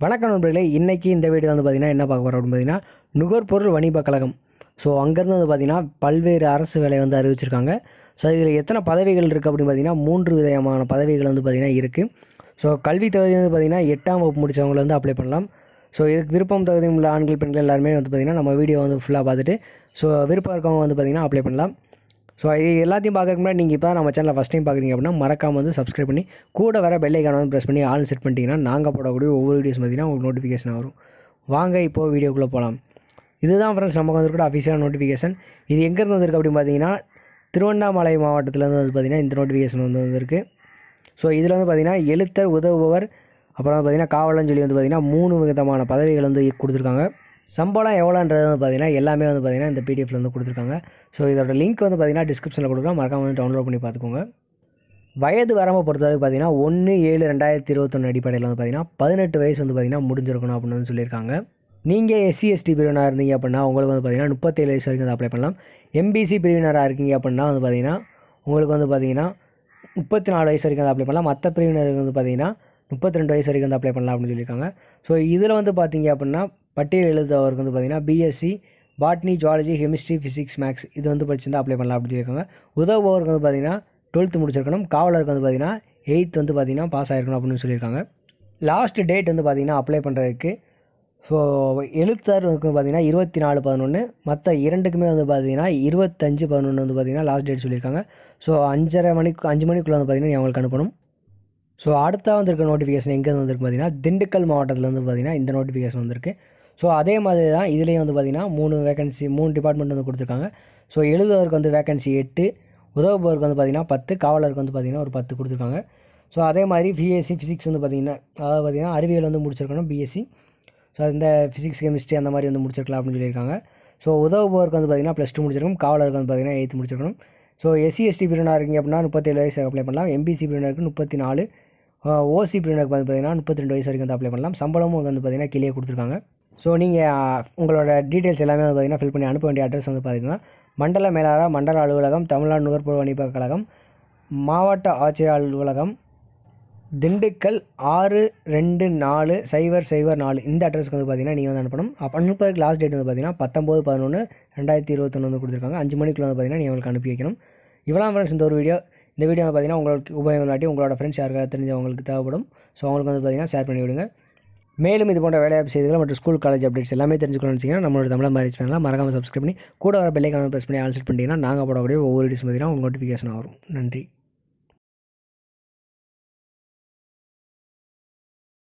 வணக்கம் நண்பர்களே இன்றைக்கி இந்த வீடியோ வந்து பார்த்திங்கன்னா என்ன பார்க்க போகிறோம் அப்படின்னு பார்த்தீங்கன்னா நுகர்பொருள் வணிப கழகம் ஸோ அங்கேருந்து வந்து பார்த்திங்கன்னா பல்வேறு அரசு வேலையை வந்து அறிவிச்சிருக்காங்க ஸோ இதில் எத்தனை பதவிகள் இருக்குது அப்படின்னு பார்த்தீங்கன்னா மூன்று விதமான பதவிகள் வந்து பார்த்திங்கன்னா இருக்குது ஸோ கல்வி தகுதி வந்து பார்த்திங்கன்னா எட்டாம் வகுப்பு முடித்தவங்களை வந்து அப்ளை பண்ணலாம் ஸோ இதுக்கு விருப்பம் தகுதி உள்ள ஆண்கள் பெண்கள் எல்லாருமே வந்து பார்த்திங்கன்னா நம்ம வீடியோ வந்து ஃபுல்லாக பார்த்துட்டு ஸோ விருப்பம் இருக்கவங்க வந்து பார்த்திங்கன்னா அப்ளை பண்ணலாம் ஸோ இது எல்லாத்தையும் பார்க்கறதுக்கு முன்னாடி நீங்கள் இப்போ தான் நம்ம சேனலை ஃபஸ்ட் டைம் பார்க்குறீங்க அப்படின்னா மறக்காம வந்து சப்ஸ்கிரைப் பண்ணி கூட வர பெல் ஐக்கான வந்து ப்ரெஸ் பண்ணி ஆல் செட் பண்ணிட்டீங்கன்னா நாங்கள் போடக்கூடிய ஒவ்வொரு வீடியோஸ் பார்த்தீங்கன்னா உங்களுக்கு நோட்டிஃபிகேஷன் வரும் வாங்க இப்போது வீடியோக்குள்ளே போகலாம் இதுதான் ஃப்ரெண்ட்ஸ் நமக்கு வந்துருக்க அஃபிஷியல் நோட்டிஃபிகேஷன் இது எங்கேருந்து வந்திருக்கு அப்படின்னு பார்த்தீங்கன்னா திருவண்ணாமலை மாவட்டத்துலேருந்து வந்து பார்த்திங்கன்னா இந்த நோட்டிஃபிகேஷன் வந்து வந்திருக்கு ஸோ இதில் வந்து பார்த்திங்கன்னா எழுத்தர் உதவுபவர் அப்புறம் வந்து பார்த்திங்கன்னா காவலன்னு சொல்லி வந்து பார்த்திங்கன்னா மூணு விதமான பதவிகள் வந்து கொடுத்துருக்காங்க சம்பளம் எவ்வளோன்றது வந்து பார்த்திங்கன்னா எல்லாமே வந்து பார்த்திங்கன்னா இந்த பிடிஎஃப்ல வந்து கொடுத்துருக்காங்க ஸோ இதோட லிங்க் வந்து பார்த்திங்கன்னா டிஸ்கிரிப்ஷனில் கொடுக்குறோம் மறக்காம வந்து டவுன்லோட் பண்ணி பார்த்துக்கோங்க வயது வரம்பை பொறுத்தவரைக்கும் பார்த்தீங்கன்னா ஒன்று ஏழு ரெண்டாயிரத்தி இருபத்தொன்று அடிப்படையில் வந்து பார்த்திங்கன்னா பதினெட்டு வயசு வந்து பார்த்திங்கன்னா முடிஞ்சிருக்கணும் அப்படின்னு வந்து சொல்லியிருக்காங்க நீங்கள் எஸ்சி எஸ்டி பிரிவினராக இருந்தீங்க அப்படின்னா உங்களுக்கு வந்து பார்த்திங்கன்னா முப்பத்தேழு வயசு வரைக்கும் வந்து அப்ளை பண்ணலாம் எம்பிசி பிரிவினராக இருக்கீங்க அப்படின்னா வந்து பார்த்திங்கன்னா உங்களுக்கு வந்து பார்த்திங்கன்னா முப்பத்தி நாலு வயசு வரைக்கும் வந்து அப்ளை பண்ணலாம் மற்ற பிரிவினருக்கு வந்து பார்த்திங்கன்னா முப்பத்தி ரெண்டு வயசு வரைக்கும் வந்து அப்ளை பண்ணலாம் அப்படின்னு சொல்லியிருக்காங்க ஸோ இதில் வந்து பார்த்தீங்க அப்படின்னா பட்டியல் எழுதுறவருக்கு வந்து பார்த்திங்கன்னா BSc botany zoology chemistry physics maths இது வந்து படிச்சிருந்தா அப்ளை பண்ணலாம் அப்படின்னு சொல்லியிருக்காங்க உதவுபவருக்கு வந்து பார்த்திங்கன்னா டுவெல்த்து முடிச்சிருக்கணும் காவலருக்கு வந்து பார்த்திங்கன்னா எயித் வந்து பார்த்திங்கன்னா பாஸ் ஆகிருக்கணும் அப்படின்னு சொல்லியிருக்காங்க லாஸ்ட் டேட் வந்து பார்த்திங்கன்னா அப்ளை பண்ணுறதுக்கு ஸோ எழுத்தாருக்கு பார்த்திங்கன்னா இருபத்தி நாலு பதினொன்று மற்ற இரண்டுக்குமே வந்து பார்த்திங்கன்னா இருபத்தஞ்சு பதினொன்று வந்து பார்த்திங்கன்னா லாஸ்ட் டேட் சொல்லியிருக்காங்க ஸோ அஞ்சரை மணிக்கு அஞ்சு மணிக்குள்ளே வந்து பார்த்திங்கன்னா நீ அவங்களுக்கு அனுப்பணும் ஸோ அடுத்தா வந்திருக்க நோட்டிஃபிகேஷன் எங்கே வந்திருக்கு பார்த்தீங்கன்னா திண்டுக்கல் மாவட்டத்தில் வந்து பார்த்திங்கன்னா இந்த நோட்டிஃபிகேஷன் வந்திருக்கு ஸோ அதே மாதிரி தான் இதுலேயும் வந்து பார்த்திங்கன்னா மூணு வேகன்சி மூணு டிபார்ட்மெண்ட் வந்து கொடுத்துருக்காங்க ஸோ எழுதுவதற்கு வந்து வேகன்சி எட்டு உதவுபவருக்கு வந்து பார்த்திங்கன்னா பத்து காவலருக்கு வந்து பார்த்திங்கன்னா ஒரு பத்து கொடுத்துருக்காங்க ஸோ அதே மாதிரி பிஎஸ்சி ஃபிசிக்ஸ் வந்து பார்த்திங்கன்னா அதாவது பார்த்திங்கன்னா அறிவியல் வந்து முடிச்சிருக்கணும் பிஎஸ்சி ஸோ இந்த ஃபிசிக்ஸ் கெமிஸ்ட்ரி அந்த மாதிரி வந்து முடிச்சிருக்கலாம் அப்படின்னு சொல்லியிருக்காங்க ஸோ உதவுபவருக்கு வந்து பார்த்திங்கன்னா ப்ளஸ் டூ முடிச்சிருக்கணும் காவலருக்கு வந்து பார்த்திங்கன்னா எயித்து முடிச்சிருக்கணும் ஸோ எஸ்சி எஸ்டி பிரிவினர் இருக்கீங்க அப்படின்னா முப்பத்தேழு வயசு அப்ளை பண்ணலாம் எம்பிசி பிரிவினருக்கு முப்பத்தி நாலு ஓசி பிரிவினருக்கு வந்து பார்த்திங்கன்னா முப்பத்தி ரெண்டு வயசு வரைக்கும் வந்து அப்ளை பண்ணலாம் சம்பளமும் வந்து பார்த்திங்கன்னா கீழே கொடுத்துருக்காங்க ஸோ நீங்கள் உங்களோட டீட்டெயில்ஸ் எல்லாமே வந்து பார்த்திங்கன்னா ஃபில் பண்ணி அனுப்ப வேண்டிய அட்ரஸ் வந்து பார்த்திங்கன்னா மண்டல மேலாளர் மண்டல அலுவலகம் தமிழ்நாடு நுகர்பொருள் வணிக கழகம் மாவட்ட ஆட்சியர் அலுவலகம் திண்டுக்கல் ஆறு ரெண்டு நாலு சைபர் சைபர் நாலு இந்த அட்ரஸ்க்கு வந்து பார்த்திங்கன்னா நீங்கள் வந்து அனுப்பணும் அப்போ அனுப்புறதுக்கு லாஸ்ட் டேட் வந்து பார்த்திங்கன்னா பத்தொம்போது பதினொன்று ரெண்டாயிரத்தி இருபத்தொன்று வந்து கொடுத்துருக்காங்க அஞ்சு மணிக்குள்ள வந்து பார்த்திங்கன்னா நீங்கள் உங்களுக்கு அனுப்பி வைக்கணும் இவ்வளோ ஃப்ரெண்ட்ஸ் இந்த ஒரு வீடியோ இந்த வீடியோ வந்து பார்த்திங்கன்னா உங்களுக்கு உபயோகம் இல்லாட்டி உங்களோட ஃப்ரெண்ட்ஸ் யாருக்காவது தெரிஞ்சவங்களுக்கு தேவைப்படும் ஸோ அவங்களுக்கு வந்து பார்த்திங்கன்னா ஷேர் பண்ணி விடுங்க மேலும் இது போன்ற வேலைவாய்ப்பு செய்திகள் மற்றும் ஸ்கூல் காலேஜ் அப்டேட்ஸ் எல்லாமே தெரிஞ்சுக்கணும்னு வச்சிங்கன்னா நம்மளோட தமிழ் மேரேஜ் சேனலில் மறக்காமல் சப்ஸ்கிரைப் பண்ணி கூட வர பெல்லைக்கான ப்ரெஸ் பண்ணி ஆல் செட் பண்ணிட்டீங்கன்னா நாங்கள் போடக்கூடிய ஒவ்வொரு வீடியோஸ் பார்த்தீங்கன்னா உங்களுக்கு நோட்டிஃபிகேஷன் வரும் நன்றி